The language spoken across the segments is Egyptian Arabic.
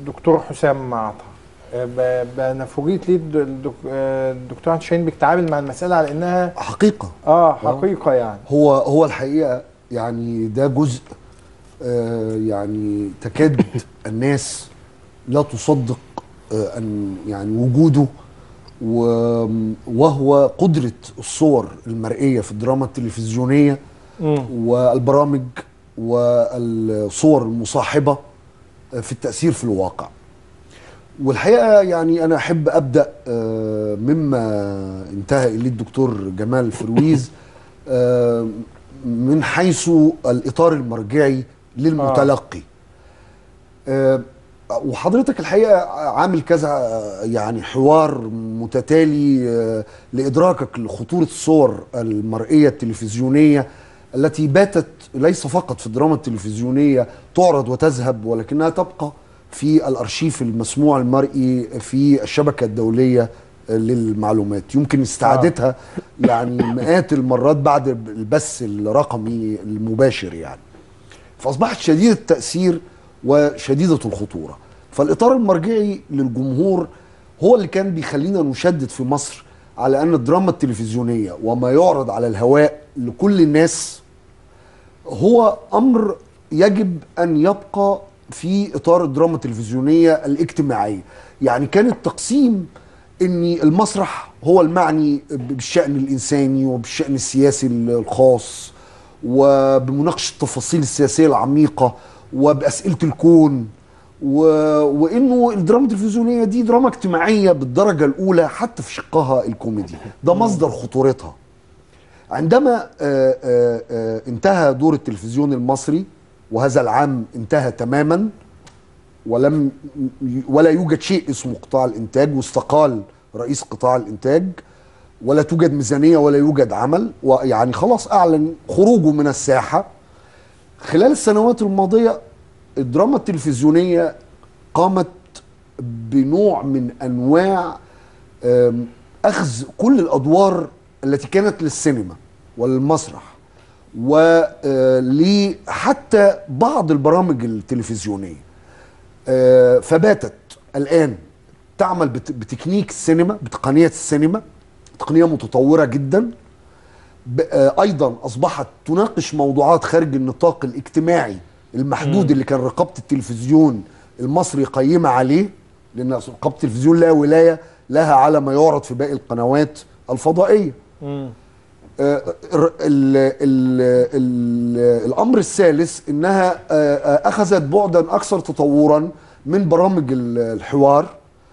دكتور حسام معطى آه، ب- ب- انا فوجئت ليه الد- الدك- آه، الدكتور عبد الشاهين بيتعامل مع المساله على انها حقيقه اه حقيقه يعني هو هو الحقيقه يعني ده جزء آه، يعني تكاد الناس لا تصدق آه، ان يعني وجوده و- وهو قدره الصور المرئيه في الدراما التلفزيونيه والبرامج والصور المصاحبه آه، في التاثير في الواقع والحقيقه يعني انا احب ابدا آه، مما انتهى اليه الدكتور جمال فرويز آه، من حيث الاطار المرجعي للمتلقي آه، وحضرتك الحقيقه عامل كذا آه، يعني حوار متتالي آه، لادراكك لخطوره الصور المرئيه التلفزيونيه التي باتت ليس فقط في الدراما التلفزيونيه تعرض وتذهب ولكنها تبقى في الارشيف المسموع المرئي في الشبكه الدوليه للمعلومات يمكن استعادتها يعني مئات المرات بعد البث الرقمي المباشر يعني فاصبحت شديده التاثير وشديده الخطوره فالاطار المرجعي للجمهور هو اللي كان بيخلينا نشدد في مصر على ان الدراما التلفزيونيه وما يعرض على الهواء لكل الناس هو امر يجب ان يبقى في اطار الدراما التلفزيونيه الاجتماعيه يعني كان التقسيم ان المسرح هو المعني بالشان الانساني وبالشان السياسي الخاص وبمناقشه التفاصيل السياسيه العميقه وباسئله الكون و... وانه الدراما التلفزيونيه دي دراما اجتماعيه بالدرجه الاولى حتى في شقها الكوميدي ده مصدر خطورتها عندما آه، آه، آه، انتهى دور التلفزيون المصري وهذا العام انتهى تماما ولم ولا يوجد شيء اسمه قطاع الانتاج واستقال رئيس قطاع الانتاج ولا توجد ميزانيه ولا يوجد عمل ويعني خلاص اعلن خروجه من الساحه خلال السنوات الماضيه الدراما التلفزيونيه قامت بنوع من انواع آم، اخذ كل الادوار التي كانت للسينما وللمسرح ولحتى بعض البرامج التلفزيونيه آه، فباتت الان تعمل بت- بتكنيك السينما بتقنيه السينما تقنيه متطوره جدا ب- آه، ايضا اصبحت تناقش موضوعات خارج النطاق الاجتماعي المحدود اللي كان رقابه التلفزيون المصري قيمه عليه لان رقابه التلفزيون لها ولايه لها على ما يعرض في باقي القنوات الفضائيه آه، ال ال ال الامر الثالث انها آه، آه، اخذت بعدا اكثر تطورا من برامج ال- الحوار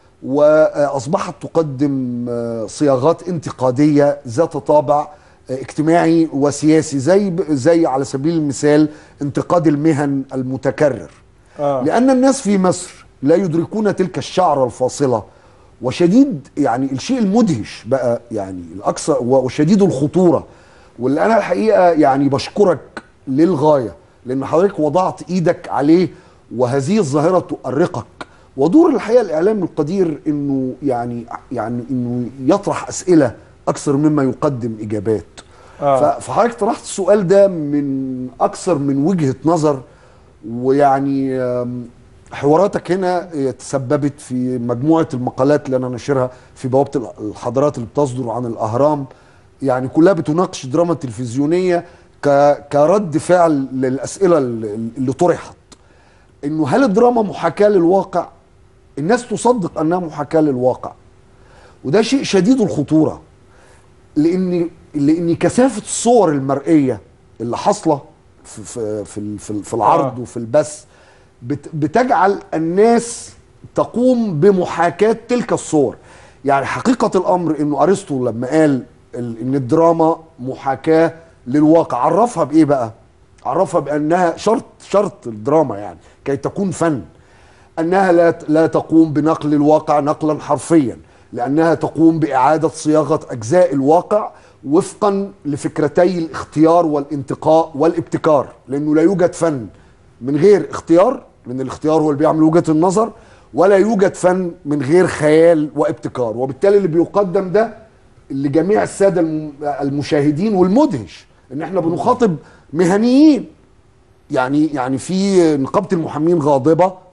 واصبحت تقدم آه، صياغات انتقاديه ذات طابع آه، اجتماعي وسياسي زي زي على سبيل المثال انتقاد المهن المتكرر آه. لان الناس في مصر لا يدركون تلك الشعره الفاصله وشديد يعني الشيء المدهش بقى يعني الاكثر وشديد الخطوره واللي انا الحقيقه يعني بشكرك للغايه لان حضرتك وضعت ايدك عليه وهذه الظاهره تؤرقك ودور الحقيقه الاعلام القدير انه يعني يعني انه يطرح اسئله اكثر مما يقدم اجابات آه. ف- فحضرتك طرحت السؤال ده من اكثر من وجهه نظر ويعني آم، حواراتك هنا آه، تسببت في مجموعه المقالات اللي انا ناشرها في بوابه الحضارات اللي بتصدر عن الاهرام يعني كلها بتناقش الدراما التلفزيونيه ك- كرد فعل للاسئله اللي اللي طرحت انه هل الدراما محاكاه للواقع الناس تصدق انها محاكاه للواقع وده شيء شديد الخطوره لان لان كثافه الصور المرئيه اللي حاصله في في في, في, في العرض آه. وفي البث بت بتجعل الناس تقوم بمحاكاه تلك الصور يعني حقيقه الامر انه ارسطو لما قال ال- ان الدراما محاكاه للواقع عرفها بايه بقى عرفها بانها شرط شرط الدراما يعني كي تكون فن انها لا لا تقوم بنقل الواقع نقلا حرفيا لانها تقوم باعاده صياغه اجزاء الواقع وفقا لفكرتي الاختيار والانتقاء والابتكار لانه لا يوجد فن من غير اختيار لان الاختيار هو اللي بيعمل وجهه النظر ولا يوجد فن من غير خيال وابتكار وبالتالي اللي بيقدم ده لجميع الساده الم- المشاهدين والمدهش ان احنا بنخاطب مهنيين يعني يعني في نقابه المحامين غاضبه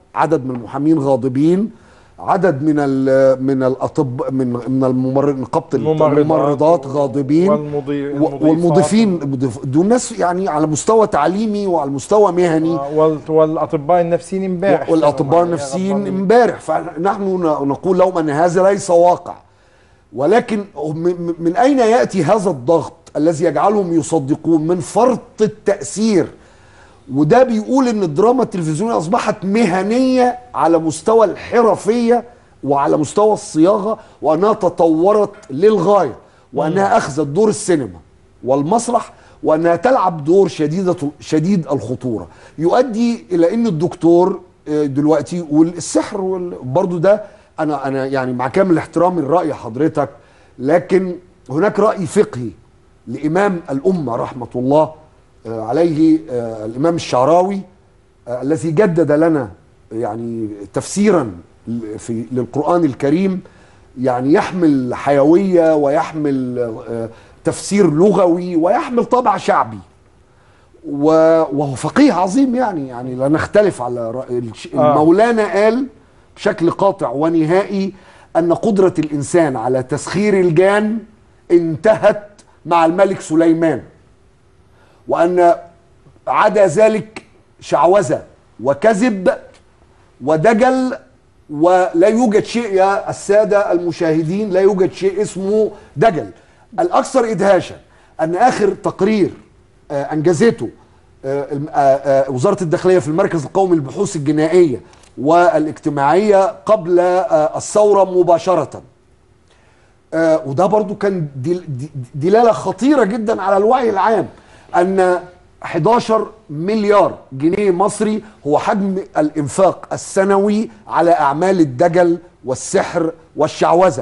عدد من المحامين غاضبين عدد من ال من الاطباء من من الممر نقابه الممرضات الممرضات غاضبين والمضي- و- المضيفات. والمضيفين المضيف- دول ناس يعني على مستوى تعليمي وعلى مستوى مهني آه، وال- والاطباء النفسيين امبارح والاطباء كانوا النفسيين غضبانين. امبارح فنحن ن- نقول لهم ان هذا ليس واقع ولكن من من اين ياتي هذا الضغط الذي يجعلهم يصدقون من فرط التاثير وده بيقول ان الدراما التلفزيونيه اصبحت مهنيه على مستوى الحرفيه وعلى مستوى الصياغه وانها تطورت للغايه وانها اخذت دور السينما والمسرح وانها تلعب دور شديده شديد الخطوره يؤدي الى ان الدكتور آه، دلوقتي يقول السحر وال- برضو ده انا انا يعني مع كامل احترامي لراي حضرتك لكن هناك راي فقهي لامام الامه رحمه الله آه، عليه آه، الامام الشعراوي آه، الذي جدد لنا يعني تفسيرا في للقران الكريم يعني يحمل حيويه ويحمل آه، تفسير لغوي ويحمل طابع شعبي و- وهو فقيه عظيم يعني يعني لا نختلف على رأي الش- آه. مولانا قال بشكل قاطع ونهائي ان قدره الانسان على تسخير الجان انتهت مع الملك سليمان وان عدا ذلك شعوذه وكذب ودجل ولا يوجد شيء يا الساده المشاهدين لا يوجد شيء اسمه دجل الاكثر ادهاشا ان اخر تقرير آه، انجزته آه، الم- آه، آه، وزاره الداخليه في المركز القومي للبحوث الجنائيه والاجتماعيه قبل آه، الثوره مباشره آه، وده برضو كان دل- د- دلالة خطيرة جدا على الوعي العام أن 11 مليار جنيه مصري هو حجم الإنفاق السنوي على أعمال الدجل والسحر والشعوذة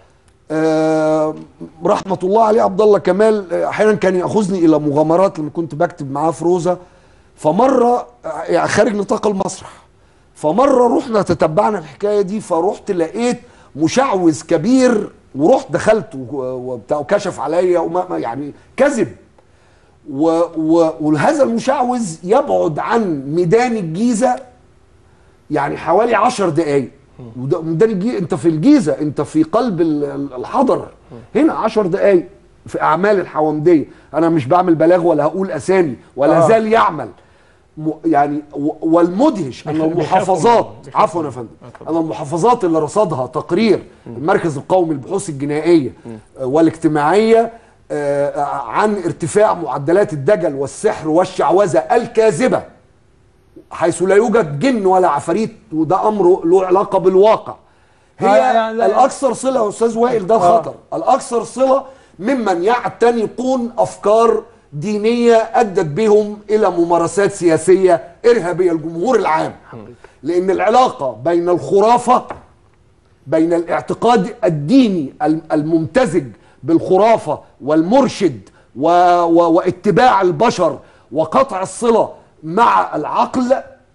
آه، رحمة الله عليه عبد الله كمال آه، أحيانا كان يأخذني إلى مغامرات لما كنت بكتب معاه في روزة فمرة آه، يعني خارج نطاق المسرح فمره رحنا تتبعنا الحكايه دي فرحت لقيت مشعوذ كبير ورحت دخلت و- وبتاع وكشف عليا وما ما- يعني كذب و و وهذا المشعوذ يبعد عن ميدان الجيزه يعني حوالي عشر دقايق وده- ميدان الجيزه انت في الجيزه انت في قلب ال- ال- الحضر هنا عشر دقايق في اعمال الحوامديه انا مش بعمل بلاغ ولا هقول اسامي ولا آه. زال يعمل م- يعني و- والمدهش ان بيخ- المحافظات بيخافوا- بيخافوا. عفوا يا فندم ان المحافظات اللي رصدها تقرير المركز القومي للبحوث الجنائيه آه، والاجتماعيه آه، عن ارتفاع معدلات الدجل والسحر والشعوذه الكاذبه حيث لا يوجد جن ولا عفاريت وده امر له علاقه بالواقع هي آه، يعني لا- الاكثر صله يا استاذ وائل ده آه. الخطر الاكثر صله ممن يعتنقون افكار دينيه ادت بهم الى ممارسات سياسيه ارهابيه الجمهور العام لان العلاقه بين الخرافه بين الاعتقاد الديني الم- الممتزج بالخرافه والمرشد و... و... واتباع البشر وقطع الصله مع العقل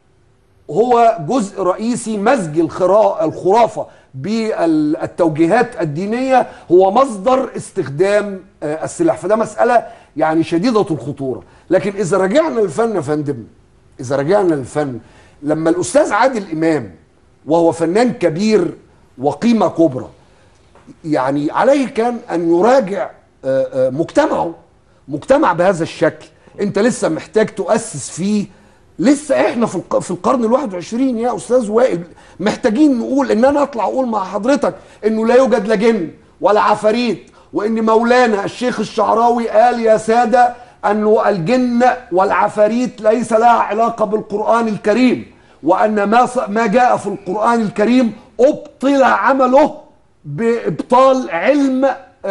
هو جزء رئيسي مزج الخرا- الخرافه بالتوجيهات الدينيه هو مصدر استخدام آه، السلاح فده مساله يعني شديده الخطوره لكن اذا رجعنا للفن يا فندم اذا رجعنا للفن لما الاستاذ عادل امام وهو فنان كبير وقيمه كبرى يعني عليه كان ان يراجع آه، آه، مجتمعه مجتمع بهذا الشكل انت لسه محتاج تؤسس فيه لسه احنا في الق- في القرن الواحد وعشرين يا استاذ وائل محتاجين نقول ان انا اطلع اقول مع حضرتك انه لا يوجد لا جن ولا عفاريت وان مولانا الشيخ الشعراوي قال يا ساده انه الجن والعفاريت ليس لها علاقه بالقران الكريم وان ما ص- ما جاء في القران الكريم ابطل عمله بابطال علم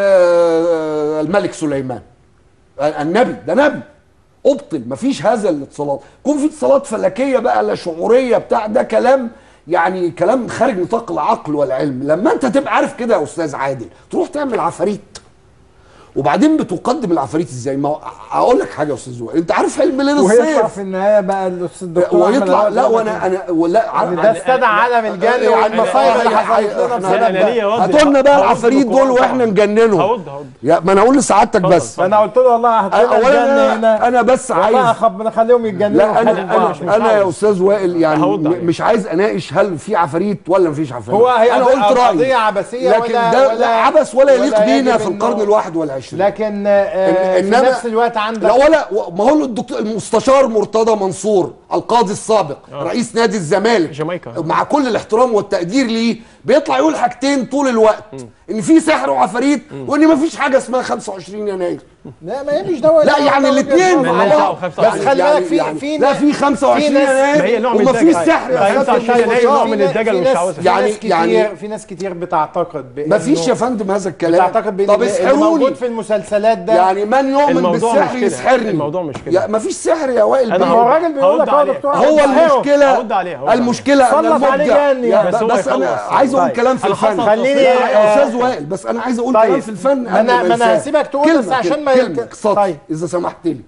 آه، الملك سليمان النبي ده نبي ابطل مفيش هذا الاتصالات يكون في اتصالات فلكيه بقى لا شعوريه بتاع ده كلام يعني كلام خارج نطاق العقل والعلم لما انت تبقى عارف كده يا استاذ عادل تروح تعمل عفاريت وبعدين بتقدم العفاريت ازاي ما هو- اقول لك حاجه يا استاذ وائل انت عارف حلم ليل ويطلع الصيف في النهايه بقى الاستاذ الدكتور أحمد ويطلع العوض لا يقول لك وانا انا ولا يعني ده استدعى عالم الجن يعني والمصايب اللي آه، حصلت لنا إحنا- بسبب أنا ليا ده رد. هاتوا لنا بقى هرد العفاريت بالقرآن دول واحنا طبعاً. نجننهم هرد هرد يا ما انا اقول لسعادتك اتفضل، بس اتفضل. فانا قلت له والله هات لنا اولا الجن هنا انا, أنا بس والله عايز أخب نخليهم يتجننوا لا ويخلوا انا بعض. انا, أنا يا استاذ وائل يعني هرد م- عليك. مش عايز اناقش هل في عفاريت ولا مفيش عفاريت هو هي انا قضية- قلت قضية رايي عبثية لكن ولا- ده ولا- لا عبث ولا يليق ولا بينا يجب في إنه- القرن الواحد والعشرين لكن آه، في إنما- نفس الوقت عندك لا ولا ما هو الدكتور المستشار مرتضى منصور القاضي السابق رئيس نادي الزمالك جامايكا. مع كل الاحترام والتقدير ليه بيطلع يقول حاجتين طول الوقت ان في سحر وعفاريت وان ما فيش حاجه اسمها 25 يناير لا ما هي مش دواء لا يعني الاثنين مع مع بعض. بعض بس خلي بالك في- في لا ناس- في 25 في ناس- ما هي يناير نوع من وما فيش الدجل. سحر يا طيب، سيادة 25 يناير نوع من المستشار. الدجل في ناس- والشعوذة. في يعني- ناس كتير يعني- في ناس كتير بتعتقد بإنه- ما فيش يا فندم هذا الكلام بتعتقد بان طب اللي اسحروني موجود في المسلسلات ده يعني من يؤمن الموضوع بالسحر مش كده. يسحرني الموضوع مش كده. يا ما فيش سحر يا وائل أنا طب بيه. ما هو هرد- الراجل بيقول لك هرد اهو عليه. دكتور هو عبد الحلو. المشكله هرد عليه، هرد عليه. المشكله ان سلط عليه المبدع جن يا يعني. ب- بس هو بس انا يخلص. عايز اقول طيب. كلام في أنا الفن حصل خليني- لا يا آه، استاذ وائل بس انا عايز اقول طيب. كلام في الفن ما قبل أنا- ما أنا أنساه. هسيبك تقول كلمة بس عشان كده، ما كلمة يلك- سطر طيب. اذا سمحت لي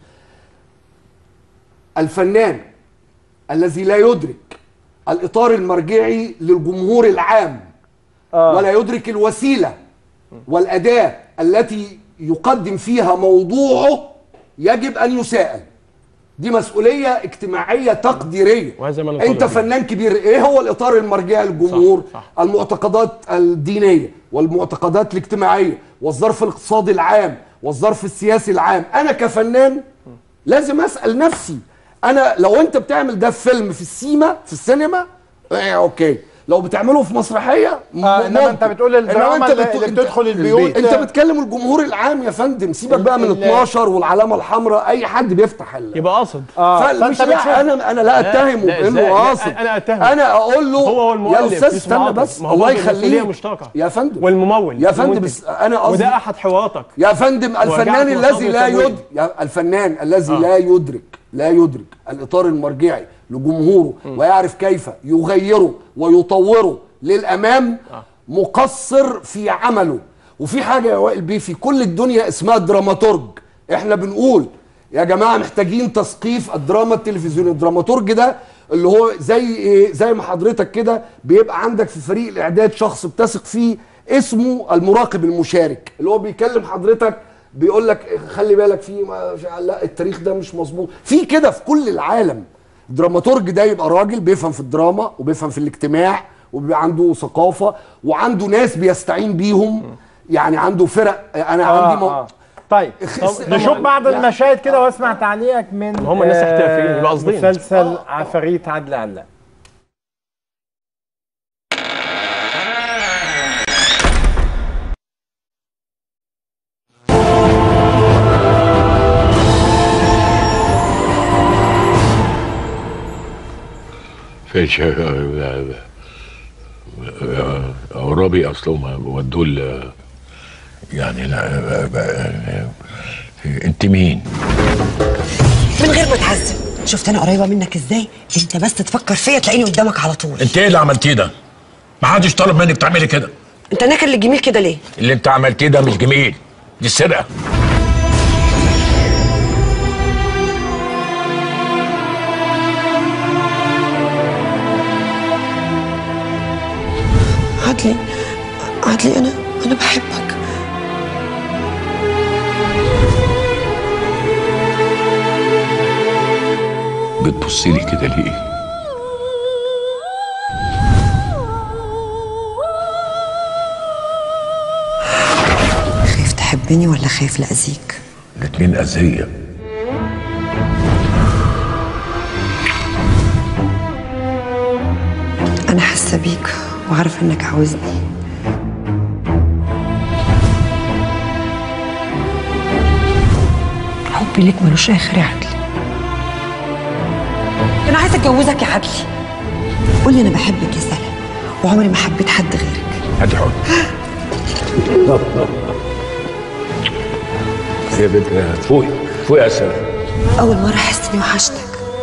الفنان الذي لا يدرك الاطار المرجعي للجمهور العام آه. ولا يدرك الوسيله والاداه التي يقدم فيها موضوعه يجب ان يساءل دي مسؤوليه اجتماعيه تقديريه وهذا ما نطالب انت به. فنان كبير ايه هو الاطار المرجعي للجمهور صح، المعتقدات الدينيه والمعتقدات الاجتماعيه والظرف الاقتصادي العام والظرف السياسي العام انا كفنان لازم اسال نفسي انا لو انت بتعمل ده في فيلم في السيما في السينما ايه اوكي لو بتعمله في مسرحيه م- آه، إنما ممكن. أنت بتقول الدراما إنما اللي- بت- اللي أنت- بتدخل البيوت. انت بتكلم الجمهور العام يا فندم سيبك بقى من ال- 12 والعلامه الحمراء اي حد بيفتح ال- يبقى قصد اه فمش فانت بتشوف لا انا انا لا اتهمه لا، بانه إزاي؟ لا، قاصد أنا أتهمه. انا اقول له هو والمؤلف يا استاذ يوسف استنى عاطف. بس ما هو الله برضه المسؤولية يخليك مشتركة. يا فندم والممول يا فندم المنتج. بس انا قصدي وده احد حواراتك يا فندم الفنان في الذي مصادر لا التمويل. يد يا الفنان الذي آه. لا يدرك لا يدرك الاطار المرجعي لجمهوره ويعرف كيف يغيره ويطوره للامام مقصر في عمله وفي حاجه يا وائل بيه في كل الدنيا اسمها دراماتورج احنا بنقول يا جماعه محتاجين تثقيف الدراما التلفزيونيه الدراماتورج ده اللي هو زي ايه زي ما حضرتك كده بيبقى عندك في فريق الاعداد شخص بتثق فيه اسمه المراقب المشارك اللي هو بيكلم حضرتك بيقول لك خلي بالك في ما لا التاريخ ده مش مظبوط في كده في كل العالم الدراماتورج ده يبقى راجل بيفهم في الدراما وبيفهم في الاجتماع وبيبقى عنده ثقافه وعنده ناس بيستعين بيهم يعني عنده فرق انا آه عندي مو... آه. طيب طب- نشوف بعض لا. المشاهد كده واسمع تعليقك من هم الناس آه، احترافيين، يبقى قاصدين. مسلسل عفاريت عدل علاء فيش عرابي اصلهم ودوه ال- يعني لا انت مين؟ من غير ما تعذب شفت انا قريبه منك ازاي انت بس تفكر فيا تلاقيني قدامك على طول انت ايه اللي عملتيه ده؟ ما حدش طلب منك تعملي كده انت ناكل اللي جميل كده ليه اللي انت عملتيه ده مش جميل دي سرقه عدلي عدلي انا انا بحبك بتبصي لي كده ليه؟ خايف تحبني ولا خايف لاذيك الاتنين اذيه انا حاسه بيك وعارفه انك عاوزني حبي ليك ملوش اخر يا عدلي انا عايزه اتجوزك يا عدلي قولي انا بحبك يا سلام وعمري ما حبيت حد غيرك هاتي حط يا بنت فوقي فوقي يا سلام اول مره احس اني وحشتك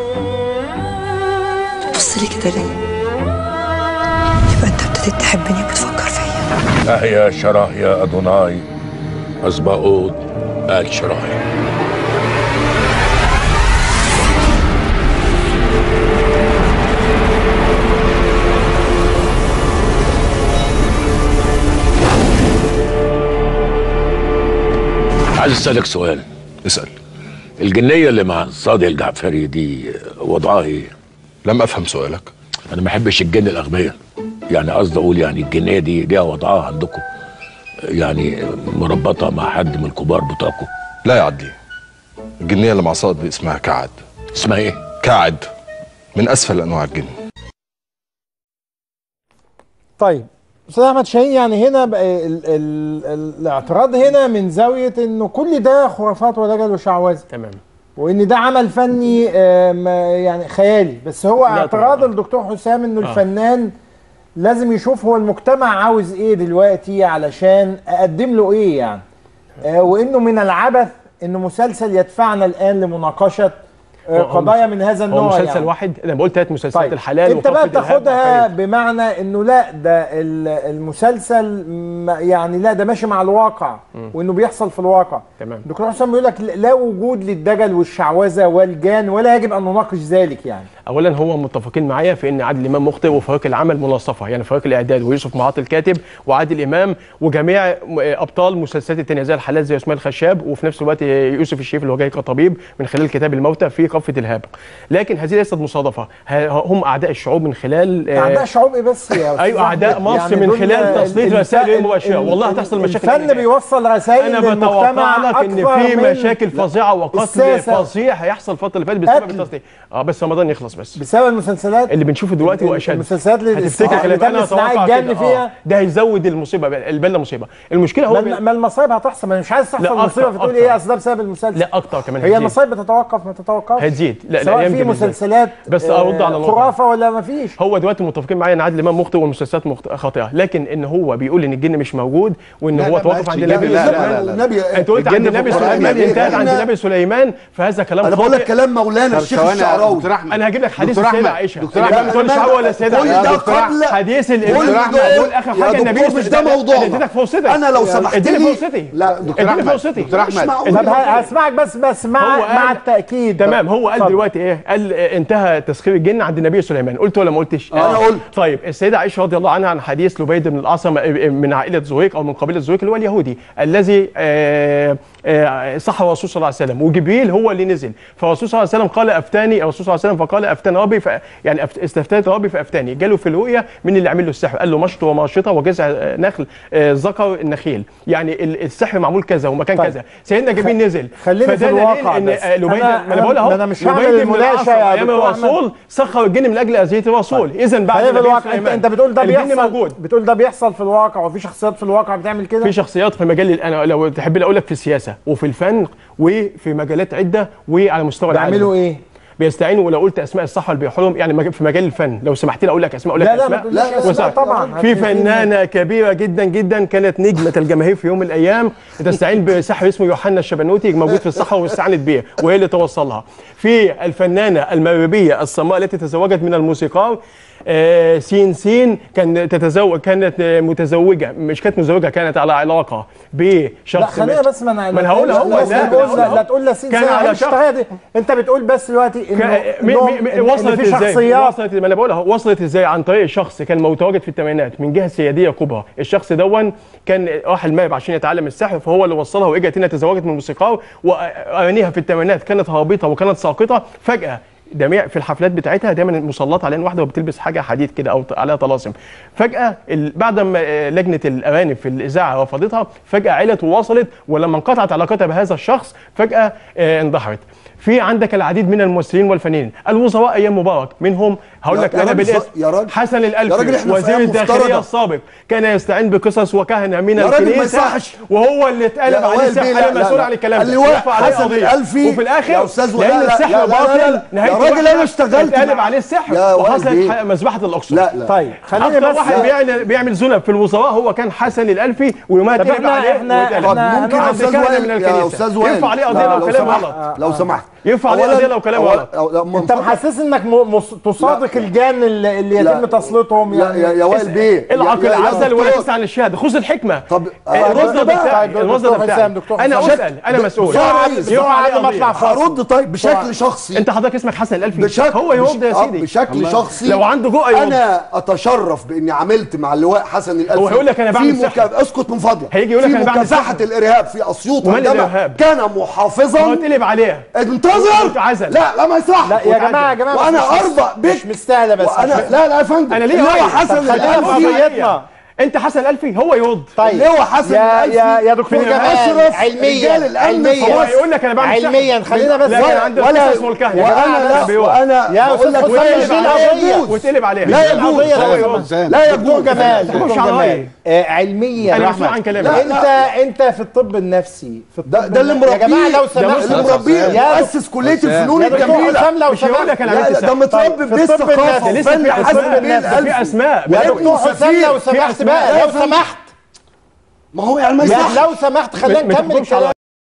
بتبص لي كده ليه يبقى انت ابتديت تحبني وبتفكر فيا أهيا شراه يا أدوناي أسباؤوت آل شرايع عايز اسالك سؤال اسأل الجنيه اللي مع صادق الجعفري دي وضعها ايه؟ لم أفهم سؤالك انا ما بحبش الجن الاغبياء يعني قصدي اقول يعني الجنيه دي ليها وضعها عندكم يعني مربطه مع حد من الكبار بتوعكم لا يا عدلي الجنية اللي مع صاد دي اسمها كعد اسمها ايه؟ كعد من أسفل أنواع الجن طيب استاذ احمد شاهين يعني هنا بقى ال ال ال الاعتراض هنا من زاويه انه كل ده خرافات ودجل وشعوذه تمام وان ده عمل فني آم، يعني خيالي بس هو لا اعتراض طبعاً. الدكتور حسام انه آه. الفنان لازم يشوف هو المجتمع عاوز ايه دلوقتي علشان اقدم له ايه يعني آه وانه من العبث انه مسلسل يدفعنا الان لمناقشه آه هو- هو قضايا من هذا النوع هو مسلسل يعني. واحد انا بقول ثلاث مسلسلات طيب الحلال انت بقى وخفة الإرهاب بتاخدها وحكاية. بمعنى انه لا ده ال- المسلسل م- يعني لا ده ماشي مع الواقع وانه بيحصل في الواقع تمام. دكتور حسام بيقول لك لا وجود للدجل والشعوذه والجان ولا يجب ان نناقش ذلك يعني اولا هو متفقين معايا في ان عادل امام مخطئ وفريق العمل منصفه يعني فريق الاعداد ويوسف معاط الكاتب وعادل امام وجميع م- ابطال مسلسلات التانية زي الحلال زي اسماعيل خشاب وفي نفس الوقت يوسف الشريف اللي هو جاي كطبيب من خلال كتاب الموتى في قفه الهاب لكن هذه ليست مصادفه ه- هم اعداء الشعوب من خلال آه، اعداء شعوب ايه بس يا أستاذ ايوه اعداء أحمد؟ مصر من دول خلال ال- تسليط ال- رسائل غير ال- مباشره ال- والله هتحصل مشاكل الفن بيوصل رسائل انا بتوقع للمجتمع لك ان أكبر في من- مشاكل فظيعه وقتل الساسة. فظيع هيحصل الفتره اللي فاتت بسبب قتل. التصنيع اه بس رمضان يخلص بس بسبب المسلسلات اللي بنشوفه دلوقتي ال- واشد المسلسلات اللي هتفتكر اللي كلام تم انا صناعة اتوقع الجن كده فيها آه. ده هيزود المصيبه بقى، البلة مصيبه المشكله هو ما, بي... ما المصايب هتحصل ما أنا مش عايز لا، تحصل أكتر- مصيبه فتقول أكتر. ايه اصل ده بسبب المسلسل لا اكتر كمان هي هتزيد. المصايب بتتوقف ما تتوقفش هتزيد لا سواء الأيام في دي بالذات. مسلسلات بس آه، ارد على نقطه خرافه ولا ما فيش هو دلوقتي متفقين معايا ان عادل امام مخطئ والمسلسلات مخت- خاطئه لكن ان هو بيقول ان الجن مش موجود وان لا، هو لا، ما توقف قالش عند الجن. النبي لا، لا، سليمان. لا، لا. النبي- انت قلت عند الجن في النبي القرآن سليمان يعني انتهت عند إحنا- النبي سليمان فهذا كلام انا بقول خاطئ. لك كلام مولانا طب الشيخ ثواني يا الشعراوي دكتور احمد انا هجيب لك حديث دكتور السيدة أحمد، عائشه دكتور اللي أحمد، ما بتقولش حاجه ولا السيدة كل عائشة. ده دكتور أحمد، قبل- حديث كل الامام ده انا بقول اخر يا حاجه النبي دكتور مش ده أنا موضوعنا. اديتك فرصتك انا لو سمحت اديني لي فرصتي لا دكتور اديني احمد فرصتي دكتور مش احمد معقول. طب ه- هسمعك بس بس هو مع قال- مع التاكيد تمام هو قال اتفضل. دلوقتي ايه قال آه، انتهى تسخير الجن عند النبي سليمان قلت ولا ما قلتش أنا قلت. طيب السيده عائشه رضي الله عنها عن حديث لبيد بن الاعصم آه، من عائله زويق او من قبيله زويق اللي هو اليهودي الذي آه، آه، صح الرسول صلى الله عليه وسلم وجبريل هو اللي نزل فالرسول صلى الله عليه وسلم قال افتاني الرسول صلى الله عليه وسلم فقال افتاني ربي ف... يعني أفت... استفتيت ربي فافتاني جاله في الرؤيا من اللي عمل له السحر قال له مشط وماشطه وجذع آه، نخل آه، ذكر النخيل يعني ال- السحر معمول كذا ومكان طيب. كذا سيدنا جبريل نزل خليني في فده دليل الواقع ان بس. آه، لبيد أنا- ما انا بقول أنا- اهو أنا مش هعمل لبيد بن المناقشة الأعصم يا ايام دكتور أحمد. الرسول سخر الجن من اجل اذيه الرسول اذا بعد خلينا في النبي الواقع انت, سليمان انت بتقول ده الجن بيحصل موجود بتقول ده بيحصل في الواقع وفي شخصيات في الواقع بتعمل كده في شخصيات في مجال ال- انا لو تحب لي اقول لك في السياسه وفي الفن وفي مجالات عده وعلى مستوى العالم بيعملوا ايه بيستعينوا ولو قلت اسماء الصح اللي بيحولهم يعني مج- في مجال الفن لو سمحت لي اقول لك اسماء اقول لك لا لا ما اسماء تقوليش لا، أسماء وسع. طبعا في فنانه كبيره جدا جدا كانت نجمه الجماهير في يوم من الايام تستعين بسحر اسمه يوحنا الشبنوتي موجود في الصحراء واستعانت بيه وهي اللي توصلها في الفنانه المغربيه الصماء التي تزوجت من الموسيقار آه، سين سين كان تتزوج كانت آه، متزوجه مش كانت متزوجه كانت على علاقه بشخص لا خلينا بس ما انا ما انا هقول اهو لا, لا, لا، تقول لا، لا, لا تقول لا سين كان سين على على شخص. دي انت بتقول بس دلوقتي انه كا- مي- إنه- مي- إن- إن وصلت في ازاي؟ شخصيات وصلت ما انا بقولها وصلت ازاي عن طريق شخص كان متواجد في الثمانينات من جهه سياديه كبرى، الشخص دون كان راح المغرب عشان يتعلم السحر فهو اللي وصلها واجت هنا تزوجت من موسيقار واغانيها في الثمانينات كانت هابطه وكانت ساقطه فجاه جميع في الحفلات بتاعتها دايما مسلطه عليها واحده وبتلبس حاجه حديد كده او عليها طلاسم فجاه ال- بعد ما آه، لجنه الاغاني في الاذاعه رفضتها فجاه علت ووصلت ولما انقطعت علاقتها بهذا الشخص فجاه آه، اندحرت في عندك العديد من الممثلين والفنانين الوزراء ايام مبارك منهم هقول يا- لك يا انا راجل بالاسم ص- يا راجل- حسن يا راجل الالفي إحنا في وزير أيام الداخليه مفترضة. السابق كان يستعين بقصص وكهنه من يا راجل ما الكنيسه يصحش. وهو اللي اتقلب يا عليه وائل السحر بيه، لا، انا لا، مسؤول لا. عن الكلام ده اللواء يرفع عليه حسن قضيه الألفي وفي الاخر يا أستاذ لان لا، لا، السحر لا، لا، لا، باطل لا. نهايته يا راجل أنا وحشة. اشتغلت اتقلب مع- عليه السحر يا وائل وحصلت بيه. ح- مذبحه الاقصر لا لا طيب خليني اكتر بس واحد بيعمل بيعمل ذنب في الوزراء هو كان حسن الالفي وما طب اتقلب احنا- عليه احنا- واتقلب. طب احنا ممكن هنقعد يا استاذ كهنة وائل من يا الكنيسة. استاذ وائل يرفع عليه لا، قضيه لو لو كلام سمحت غلط لو سمحت يرفع عليه أولاً- قضية لو كلامه أولاً- غلط. أو- لا، من انت فضلك- محسس انك م- مص- تصادق لا. الجان اللي, اللي لا. يتم تسليطهم لا يعني يا يا وائل بيه العقل يا- يا عزل ولا دكتور، تسعى للشهاده خذ الحكمه طب المصدر بقى. بتاعي طيب، المصدر دكتور حسام، بتاعي دكتور انا حسام. اسال انا مسؤول بسرعة يا ريس، يرفع عليه بسرعة قبل ما قضية. أطلع. هرد طيب بشكل شخصي انت حضرتك اسمك حسن الالفي بشكل هو يرد يا بش- آه، سيدي بشكل شخصي لو عنده جوع يرد انا اتشرف باني عملت مع اللواء حسن الالفي هو هيقول لك أنا بعمل في سحر. مكا... اسكت من فضلك هيجي يقول لك في أنا بعمل مكافحه سحر. الارهاب في اسيوط ومال عندما الإرهاب؟ كان هو محافظا اتقلب عليه انتظر عزل. لا لا ما يصح لا يا جماعه يا جماعه وانا مش- ارضى بك مش مستاهله بس وانا لا لا يا فندم انا ليه اللواء رأي؟ حسن طب خلينا في الالفي قضيتنا. انت حسن الالفي هو يرد طيب اللواء حسن يا الألفي يا يا دكتور من جمال أشرف علميا رجال الأمن في علميا هو هيقول لك انا بعمل سحر. علميا خلينا بس لا كان عنده ولا اسمه الكهنه وانا لا وانا يا بقول أستاذ لك حسام لا مش دي يجوز. القضية. واتقلب عليه لا مش يجوز. القضية لا لو يجوز. سمحت. لا دكتور يجوز جمال تخش دكتور على جمال رأيي. آه، علميا انا يا مسؤول أحمد. عن كلامي لا، انت انت في الطب النفسي في الطب ده ده اللي النفسي. يا جماعه مربيه لو سمحت اللي مربيه يا مؤسس كليه الفنون يا دكتور الجميله حسام لو مش هيقول لك سمحت انا لا عملت لا ده سحر متربي في بدين الطب ثقافه النفسي. لسه وفن في حسن اسماء بيه ده في الألفي. اسماء يا وابن دكتور حسام سفير. لو سمحت أسماء. بقى لا لو يا فندم. سمحت ما هو يعني ما يا يصحش لو سمحت خلينا ما نكمل تحكمش على الكلام